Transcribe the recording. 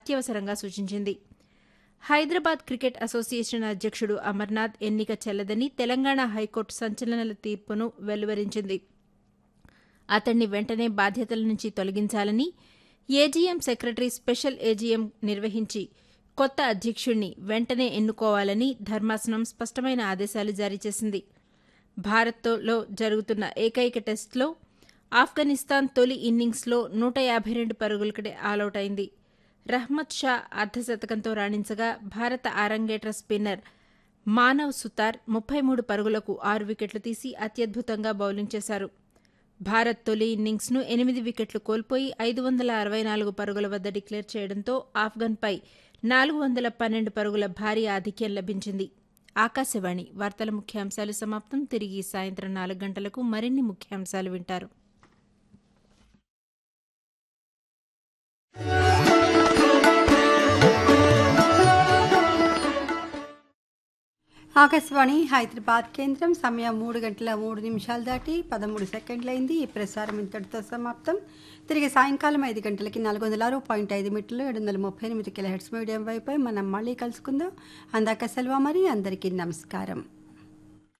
అత్యవసరంగా సూచించింది Hyderabad cricket association అధ్యక్షుడు అమర్నాథ్ ఎన్నిక చెల్లదని తెలంగాణ హైకోర్టు సంచలన తీర్పును వెలువరించింది అతన్ని వెంటనే బాధ్యతల నుంచి తొలగించాలని ఏజీఎం సెక్రటరీ స్పెషల్ ఏజీఎం నిర్వహించి కొత్త అధ్యక్షుణ్ణి వెంటనే ఎన్నుకోవాలని ధర్మాసనం స్పష్టమైన ఆదేశాలు జారీ చేసింది భారత్లో జరుగుతున్న ఏకైక టెస్టులో ఆఫ్ఘనిస్తాన్ తొలి ఇన్నింగ్స్లో నూట యాభై రెండు పరుగులకడే ఆలౌట్ అయింది రహ్మద్ షా అర్ధశతకంతో రాణించగా భారత ఆరంగేట్ర స్పిన్నర్ మానవ్ సుతార్ ముప్పై మూడు పరుగులకు ఆరు వికెట్లు తీసి అత్యద్భుతంగా బౌలింగ్ చేశారు భారత్ తొలి ఇన్నింగ్స్ను ఎనిమిది వికెట్లు కోల్పోయి ఐదు వందల అరవై నాలుగు పరుగుల వద్ద డిక్లేర్ చేయడంతో ఆఫ్ఘన్పై నాలుగు వందల పన్నెండు పరుగుల భారీ ఆధిక్యం లభించింది ఆకాశవాణి వార్తల ముఖ్యాంశాలు సమాప్తం తిరిగి సాయంత్రం నాలుగు గంటలకు మరిన్ని ముఖ్యాంశాలు వింటారు ఆకాశవాణి హైదరాబాద్ కేంద్రం సమయం మూడు గంటల మూడు నిమిషాలు దాటి పదమూడు సెకండ్లైంది ఈ ప్రసారం ఇంతటితో సమాప్తం తిరిగి సాయంకాలం ఐదు గంటలకి నాలుగు వందల ఆరు పాయింట్ ఐదు మీటర్లు ఏడు వందల ముప్పై ఎనిమిది కిలో హెడ్స్ మీడియం వైపై మనం మళ్ళీ కలుసుకుందాం అందాక సెలవు మరి అందరికీ నమస్కారం